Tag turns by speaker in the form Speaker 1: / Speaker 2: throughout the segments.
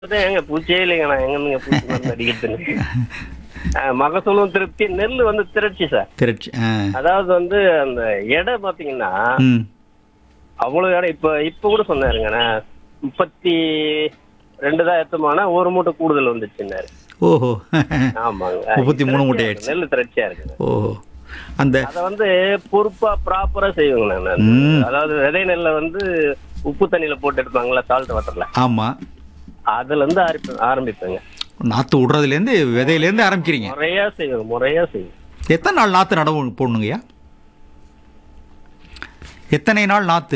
Speaker 1: அதான் எங்க பூச்சியே இல்லைங்க நான் எங்க நீங்க பூச்சி மருந்து அடிக்கிறதுன்னு ஆ, மகசூலும் திருப்தி நெல் வந்து திரட்சி சார்
Speaker 2: திரட்சி ஆ
Speaker 1: அதாவது வந்து அந்த எடை பாத்தீங்கன்னா
Speaker 2: ம்
Speaker 1: அவ்வளவு எடை இப்ப இப்ப கூட சொன்னாருங்க நான் முப்பத்தி ரெண்டு தான் எத்தமானா ஒரு மூட்டை கூடுதல் வந்துச்சுன்னாரு
Speaker 2: ஓஹோ
Speaker 1: ஆமாங்க
Speaker 2: முப்பத்தி மூணு மூட்டை ஆயிடுச்சு.
Speaker 1: நெல் திரட்சியா இருக்குங்க
Speaker 2: ஓஹோ அந்த
Speaker 1: அத வந்து பொறுப்பா ப்ராப்பரா செய்வாங்க நான்
Speaker 2: ம்.
Speaker 1: அதாவது விதை நெல்லை வந்து உப்பு தண்ணியில போட்டு எடுப்பாங்களா சால்ட் வாட்டர்ல
Speaker 2: ஆமாம்
Speaker 1: அதுல இருந்து ஆரம்பி ஆரம்பிப்பேங்க
Speaker 2: நாற்று விடுறதுலேருந்து விதையிலேருந்து ஆரம்பிக்கிறீங்க
Speaker 1: முறையா செய்வாங்க முறையா செய்வாங்க
Speaker 2: எத்தனை நாள் நாற்று நடவு போடணுங்கய்யா எத்தனை நாள் நாற்று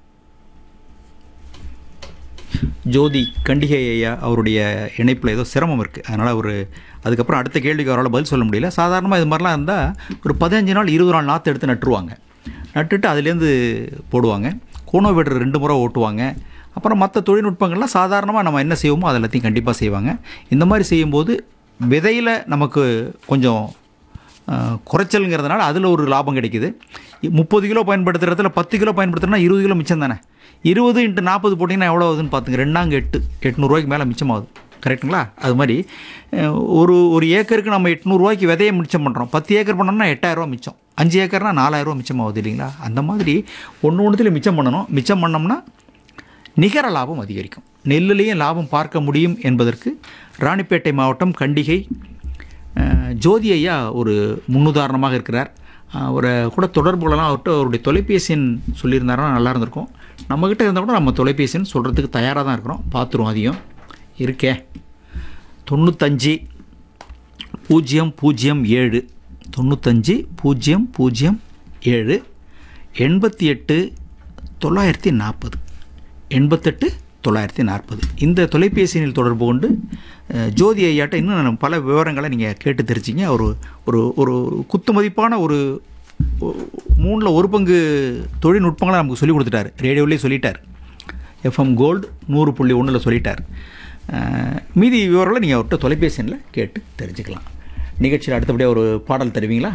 Speaker 2: ஜோதி கண்டிகை ஐயா அவருடைய இணைப்பில் ஏதோ சிரமம் இருக்குது அதனால் அவர் அதுக்கப்புறம் அடுத்த கேள்விக்கு அவரால் பதில் சொல்ல முடியல சாதாரணமாக இது மாதிரிலாம் இருந்தால் ஒரு பதினஞ்சு நாள் இருபது நாள் நாற்று எடுத்து நட்டுருவாங்க நட்டுட்டு அதுலேருந்து போடுவாங்க கோணோ வீடு ரெண்டு முறை ஓட்டுவாங்க அப்புறம் மற்ற தொழில்நுட்பங்கள்லாம் சாதாரணமாக நம்ம என்ன செய்வோமோ அது எல்லாத்தையும் கண்டிப்பாக செய்வாங்க இந்த மாதிரி செய்யும்போது விதையில் நமக்கு கொஞ்சம் அஹ், குறைச்சலுங்கிறதுனால அதில் ஒரு லாபம் கிடைக்குது முப்பது கிலோ பயன்படுத்துறதுல பத்து கிலோ பயன்படுத்துறதுனா இருபது கிலோ மிச்சம் தானே இருபது இன்ட்டு நாற்பது போட்டிங்கன்னா எவ்வளோ ஆகுதுன்னு பார்த்துங்க ரெண்டாங்க எட்டு எட்நூறுவாய்க்கு மேலே மிச்சமாகுது கரெக்ட்டுங்களா அது மாதிரி அஹ், ஒரு ஒரு ஏக்கருக்கு நம்ம எட்நூறுவாய்க்கு விதையை மிச்சம் பண்ணுறோம் பத்து ஏக்கர் பண்ணோம்னா எட்டாயிரரூவா மிச்சம் அஞ்சு ஏக்கர்னா நாலாயிரரூவா மிச்சமாகுது இல்லைங்களா அந்த மாதிரி ஒன்று ஒன்றுத்துல மிச்சம் பண்ணணும் மிச்சம் பண்ணோம்னா நிகர லாபம் அதிகரிக்கும் நெல்லுலேயும் லாபம் பார்க்க முடியும் என்பதற்கு ராணிப்பேட்டை மாவட்டம் கண்டிகை அஹ், ஜோதி ஐயா ஒரு முன்னுதாரணமாக இருக்கிறார் அவரை கூட தொடர்பு கொள்ளலாம் அவர்கிட்ட அவருடைய தொலைபேசி எண் சொல்லியிருந்தாருன்னா நல்லா இருந்திருக்கும் நம்மக்கிட்ட இருந்தால் கூட நம்ம தொலைபேசி எண் சொல்கிறதுக்கு தயாராக தான் இருக்கிறோம் பார்த்துருவோம் அதையும் இருக்கே தொண்ணூத்தஞ்சு பூஜ்ஜியம் பூஜ்ஜியம் ஏழு தொண்ணூத்தஞ்சு பூஜ்ஜியம் பூஜ்ஜியம் ஏழு எண்பத்தி எட்டு தொள்ளாயிரத்தி நாற்பது எண்பத்தெட்டு தொள்ளாயிரத்தி நாற்பது இந்த தொலைபேசி எண்ணில் தொடர்பு கொண்டு அஹ், ஜோதி ஐயாட்ட இன்னும் நான் பல விவரங்களை நீங்கள் கேட்டு தெரிஞ்சிங்க ஒரு ஒரு ஒரு குத்து மதிப்பான ஒரு மூணில் ஒரு பங்கு தொழில்நுட்பங்களை நமக்கு சொல்லி கொடுத்துட்டார் ரேடியோவிலே சொல்லிட்டார் எஃப்எம் கோல்டு நூறு புள்ளி ஒன்றில் சொல்லிட்டார் அஹ், மீதி விவரங்களை நீங்கள் அவர்கிட்ட தொலைபேசி எண்ணில் கேட்டு தெரிஞ்சுக்கலாம் நிகழ்ச்சியில் அடுத்தபடியாக ஒரு பாடல் தருவீங்களா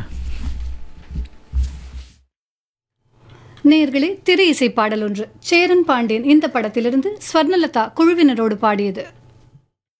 Speaker 3: நேர்களே திரு இசை பாடல் ஒன்று சேரன் பாண்டியன் இந்த படத்திலிருந்து ஸ்வர்ணலதா குழுவினரோடு பாடியது